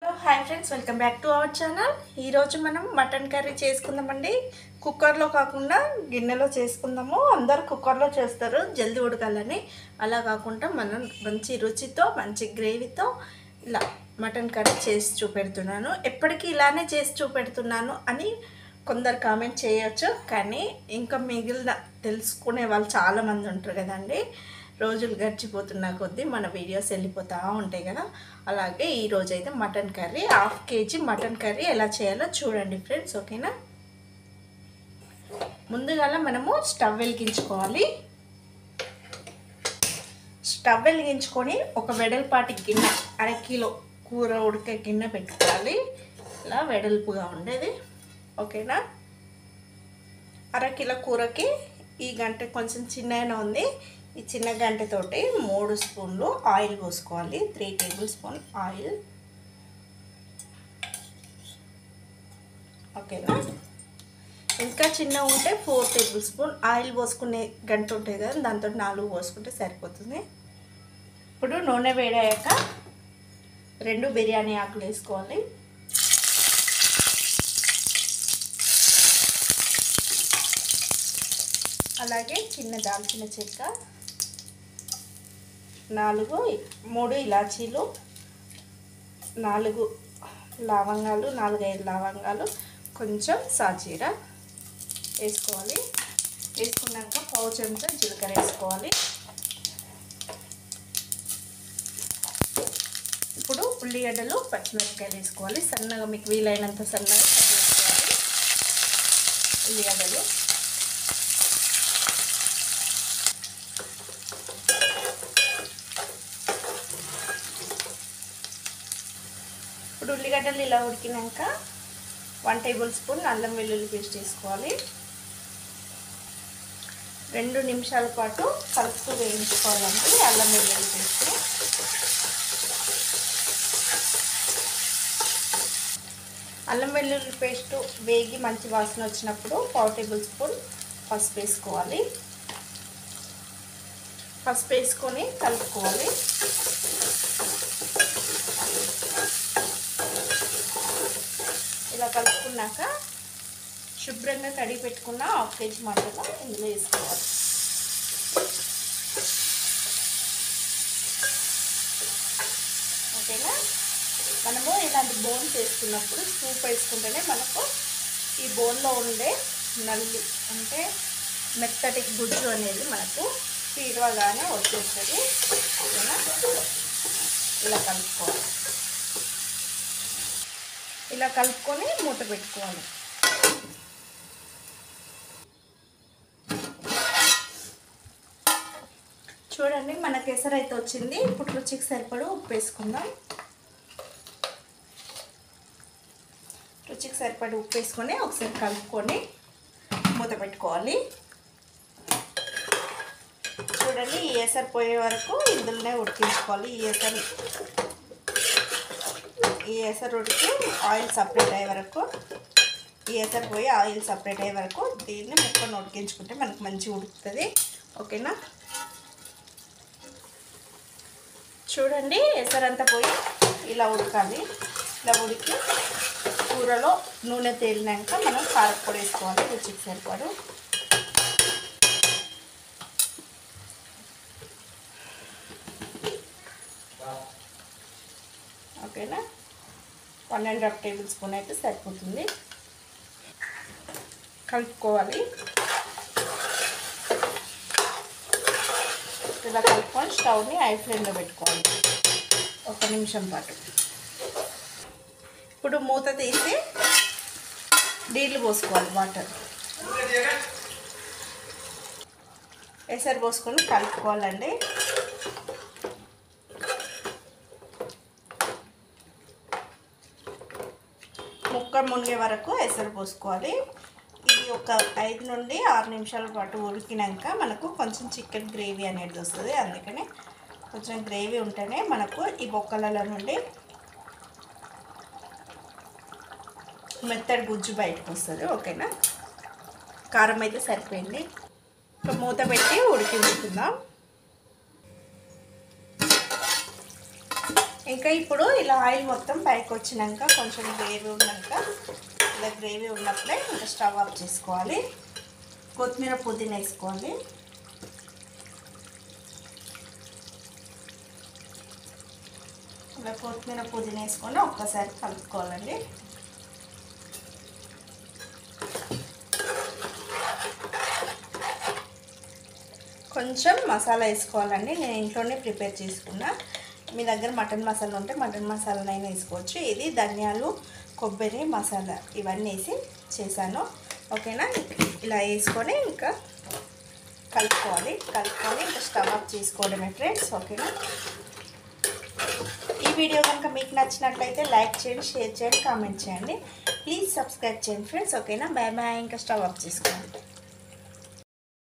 hi friends welcome back to our channel ఈరోజు మనం mutton curry చేసుకుందామండి కుక్కర్లో కాకుండా గిన్నెలో చేసుకుందాము అందరు కుక్కర్లో చేస్తారు జల్దీ ఉడకాలని అలా కాకుండా మనం మంచి రుచితో మంచి గ్రేవీతో ఇలా మటన్ కర్రీ చేసి చూపెడుతున్నాను ఎప్పటికీ ఇలానే చేసి చూపెడుతున్నాను అని కొందరు కామెంట్ చేయొచ్చు కానీ ఇంకా మిగిలిన తెలుసుకునే వాళ్ళు చాలామంది ఉంటారు కదండి రోజులు గడిచిపోతున్న కొద్దీ మన వీడియోస్ వెళ్ళిపోతూ ఉంటాయి కదా అలాగే ఈరోజు అయితే mutton curry half kg mutton curry ఎలా చేయాలో చూడండి ఫ్రెండ్స్ ఓకేనా ముందుగా మనము స్టవ్ వెలిగించుకోవాలి స్టవ్ వెలిగించుకొని ఒక వెడల్పాటి గిన్నె అర కిలో కూర ఉడికే గిన్నె పెట్టుకోవాలి ఇలా వెడల్పుగా ఉండేది ఓకేనా అర కిలో కూరకి ఈ గంట కొంచెం చిన్నగా ఉంది ఈ చిన్న గంటతోటి మూడు స్పూన్లు ఆయిల్ పోసుకోవాలి త్రీ టేబుల్ స్పూన్ ఆయిల్ ఓకేనా ఇంకా చిన్న ఉంటే ఫోర్ టేబుల్ స్పూన్ ఆయిల్ పోసుకునే గంట ఉంటుంది కదా దాంతో నాలుగు పోసుకుంటే సరిపోతుంది ఇప్పుడు నూనె వేడయ్యాక రెండు బిర్యానీ ఆకులు వేసుకోవాలి అలాగే చిన్న దాల్చిన చెక్క నాలుగు మూడు ఇలాచీలు నాలుగు లవంగాలు నాలుగైదు లవంగాలు కొంచెం సాజీర వేసుకోవాలి వేసుకున్నాక పావు చెంచా జీలకర్ర వేసుకోవాలి ఇప్పుడు ఉల్లిగడ్డలు పచ్చిమిరపకాయలు వేసుకోవాలి సన్నగా మీకు వీలైనంత సన్నగా కట్ చేసుకోవాలి ఉల్లిగడ్డలు ఇప్పుడు ఉల్లిగడ్డలు ఇలా ఉడికినాక వన్ టేబుల్ స్పూన్ అల్లం వెల్లుల్లి పేస్ట్ వేసుకోవాలి రెండు నిమిషాల పాటు కలుపుతూ వేయించుకోవాలండి అల్లం వెల్లుల్లి పేస్ట్ అల్లం వెల్లుల్లి పేస్ట్ వేగి మంచి వాసన వచ్చినప్పుడు పావు టేబుల్ స్పూన్ పసుపు వేసుకోవాలి పసుపు వేసుకొని కలుపుకోవాలి ఇలా కలుపుకున్నాక శుభ్రంగా కడిగి పెట్టుకున్న హాఫ్ కేజీ మటన్ ఇందులో వేసుకోవాలి ఓకేనా మనము ఇలాంటి బోన్ చేసుకున్నప్పుడు సూప్ వేసుకుంటేనే మనకు ఈ బోన్లో ఉండే నల్లి అంటే మెత్తటి గుజ్జు అనేది మనకు పీడవగానే వచ్చేస్తుంది ఓకేనా ఇలా కలుపుకోవాలి ఇలా కలుపుకొని మూత పెట్టుకోవాలి చూడండి మన కేసరి అయితే వచ్చింది ఇప్పుడు రుచికి సరిపడు ఉప్పు వేసుకుందాం రుచికి సరిపడి ఉప్పు వేసుకొని ఒకసారి కలుపుకొని మూత పెట్టుకోవాలి చూడండి ఈ ఏసరి పోయే వరకు ఇందులోనే ఉడికించుకోవాలి ఈ ఏసరి ఈ ఎసరు ఉడికి ఆయిల్ సపరేట్ అయ్యే వరకు ఈ ఎసరు పోయి ఆయిల్ సపరేట్ అయ్యే వరకు దీన్ని ముక్కను ఉడికించుకుంటే మనకు మంచిగా ఉడుకుతుంది ఓకేనా చూడండి ఎసరంతా పోయి ఇలా ఉడకాలి ఇలా ఉడికి కూరలో నూనె తేలినాక మనం కారపొడి వేసుకోవాలి రుచికి సరిపడు ఓకేనా one and half tablespoon అయితే సరిపోతుంది కలుపుకోవాలి ఇలా కలుపుకొని స్టవ్ని హై ఫ్లేమ్లో పెట్టుకోవాలి ఒక నిమిషం పాటు ఇప్పుడు మూత తీసి నీళ్ళు పోసుకోవాలి వాటర్ ఎసరు పోసుకొని కలుపుకోవాలండి ముక్క మునిగే వరకు ఎసరు పోసుకోవాలి ఇది ఒక ఐదు నుండి ఆరు నిమిషాల పాటు ఉడికినాక మనకు కొంచెం చికెన్ గ్రేవీ అనేది వస్తుంది అందుకని కొంచెం గ్రేవీ ఉంటేనే మనకు ఈ బొక్కలలో నుండి మెత్తడి గుజ్జు బయటకు వస్తుంది ఓకేనా కారం అయితే సరిపోయింది ఒక మూత పెట్టి ఉడికించుకుందాం ఇంకా ఇప్పుడు ఇలా ఆయిల్ మొత్తం పైకి వచ్చినాక కొంచెం గ్రేవీ ఉన్నాక ఇలా గ్రేవీ ఉన్నప్పుడే ఇంకా స్టవ్ ఆఫ్ చేసుకోవాలి కొత్తిమీర పుదీనా వేసుకోవాలి ఇలా కొత్తిమీర పుదీనా వేసుకొని ఒక్కసారి కలుపుకోవాలండి కొంచెం మసాలా వేసుకోవాలండి నేను ఇంట్లోనే ప్రిపేర్ చేసుకున్నా మీ దగ్గర మటన్ మసాలా ఉంటే మటన్ మసాలానైనా వేసుకోవచ్చు ఇది ధనియాలు కొబ్బరి మసాలా ఇవన్నీ వేసి చేశాను ఓకేనా ఇలా వేసుకొని ఇంకా కలుపుకోవాలి కలుపుకొని ఇంకా స్టవ్ ఆఫ్ చేసుకోవడమే ఫ్రెండ్స్ ఓకేనా ఈ వీడియో కనుక మీకు నచ్చినట్లయితే లైక్ చేయండి షేర్ చేయండి కామెంట్ చేయండి ప్లీజ్ సబ్స్క్రైబ్ చేయండి ఫ్రెండ్స్ ఓకేనా బాయ్ బాయ్ ఇంకా స్టవ్ ఆఫ్ చేసుకోండి